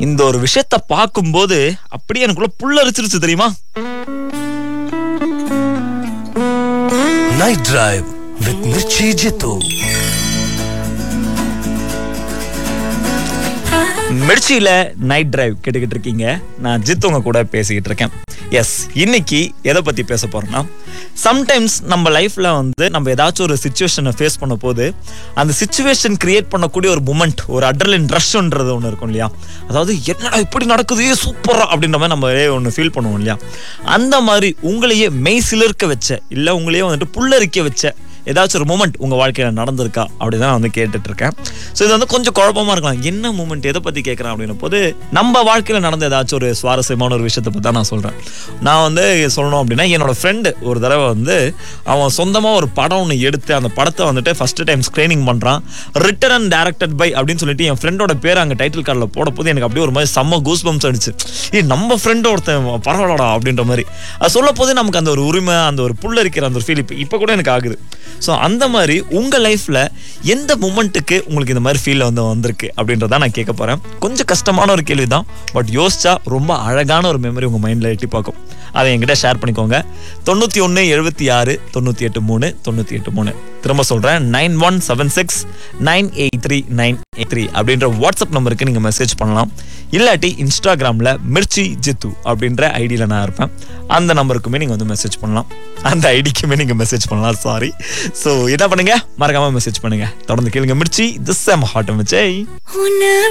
இந்த ஒரு விஷயத்த பார்க்கும்போது அப்படியே எனக்குள்ள புல்லரிச்சிருச்சு தெரியுமா Night Drive with Mirchi Jitu. மிர்ச்சியில நைட் டிரைவ் கேட்டுக்கிட்டு இருக்கீங்க நான் ஜித் உங்க கூட பேசிக்கிட்டு இருக்கேன் எஸ் இன்னைக்கு எதை பத்தி பேச போறோம்னா சம்டைம்ஸ் நம்ம லைஃப்ல வந்து நம்ம ஏதாச்சும் ஒரு சுச்சுவேஷனை ஃபேஸ் பண்ண போது அந்த சுச்சுவேஷன் கிரியேட் பண்ணக்கூடிய ஒரு மூமெண்ட் ஒரு அட்ரலின் ரஷ்ன்றது ஒன்று இருக்கும் இல்லையா அதாவது என்னடா இப்படி நடக்குது சூப்பரா அப்படின்ற மாதிரி நம்ம ஒன்று ஃபீல் பண்ணுவோம் இல்லையா அந்த மாதிரி உங்களையே மெய் சிலிர்க்க வச்ச இல்லை உங்களையே வந்துட்டு புல்லரிக்க வச்ச ஏதாச்சும் ஒரு மூமெண்ட் உங்க வாழ்க்கையில நடந்திருக்கா அப்படின்னு நான் வந்து கேட்டுட்டு இருக்கேன் ஸோ இது வந்து கொஞ்சம் குழப்பமா இருக்கலாம் என்ன மூமெண்ட் எதை பத்தி கேட்கறேன் அப்படின்னும் போது நம்ம வாழ்க்கையில நடந்த ஏதாச்சும் ஒரு சுவாரஸ்யமான ஒரு விஷயத்தை பத்தி தான் நான் சொல்றேன் நான் வந்து சொல்லணும் அப்படின்னா என்னோட ஃப்ரெண்டு ஒரு தடவை வந்து அவன் சொந்தமா ஒரு படம் ஒன்று எடுத்து அந்த படத்தை வந்துட்டு ஃபர்ஸ்ட் டைம் ஸ்கிரீனிங் பண்றான் ரிட்டன் அண்ட் டேரக்டட் பை அப்படின்னு சொல்லிட்டு என் ஃப்ரெண்டோட பேர் அங்கே டைட்டில் கார்டில் போட போது எனக்கு அப்படியே ஒரு மாதிரி செம்ம கூஸ் பம்ஸ் அடிச்சு ஏ நம்ம ஃப்ரெண்டு ஒருத்தன் பரவாயில்லடா அப்படின்ற மாதிரி அது சொல்ல போதே நமக்கு அந்த ஒரு உரிமை அந்த ஒரு புல்லரிக்கிற அந்த ஒரு ஃபீல் இப்போ இப்போ கூட எனக்கு ஆகுது ஸோ அந்த மாதிரி உங்க லைஃப்ல எந்த மூமெண்ட்டுக்கு உங்களுக்கு இந்த மாதிரி ஃபீல் வந்து வந்திருக்கு அப்படின்றத நான் கேட்க போறேன் கொஞ்சம் கஷ்டமான ஒரு கேள்வி தான் பட் யோசிச்சா ரொம்ப அழகான ஒரு மெமரி உங்க மைண்ட்ல எட்டி பார்க்கும் அதை என்கிட்ட ஷேர் பண்ணிக்கோங்க தொண்ணூத்தி ஒன்று எழுபத்தி ஆறு தொண்ணூத்தி எட்டு மூணு தொண்ணூத்தி எட்டு மூணு திரும்ப சொல்றேன் nine one seven six nine eight three nine eight three அப்படின்ற வாட்ஸ்அப் நம்பருக்கு நீங்க மெசேஜ் பண்ணலாம் இல்லாட்டி இன்ஸ்டாகிராம்ல மிர்ச்சி ஜித்து அப்படின்ற ஐடியில நான் இருப்பேன் அந்த நம்பருக்குமே நீங்க வந்து மெசேஜ் பண்ணலாம் அந்த ஐடிக்குமே நீங்க மெசேஜ் பண்ணலாம் சாரி ஸோ என்ன பண்ணுங்க மறக்காம மெசேஜ் பண்ணுங்க தொடர்ந்து கேளுங்க மிர்ச்சி திஸ் எம் ஹாட் மிச்சை உன்னை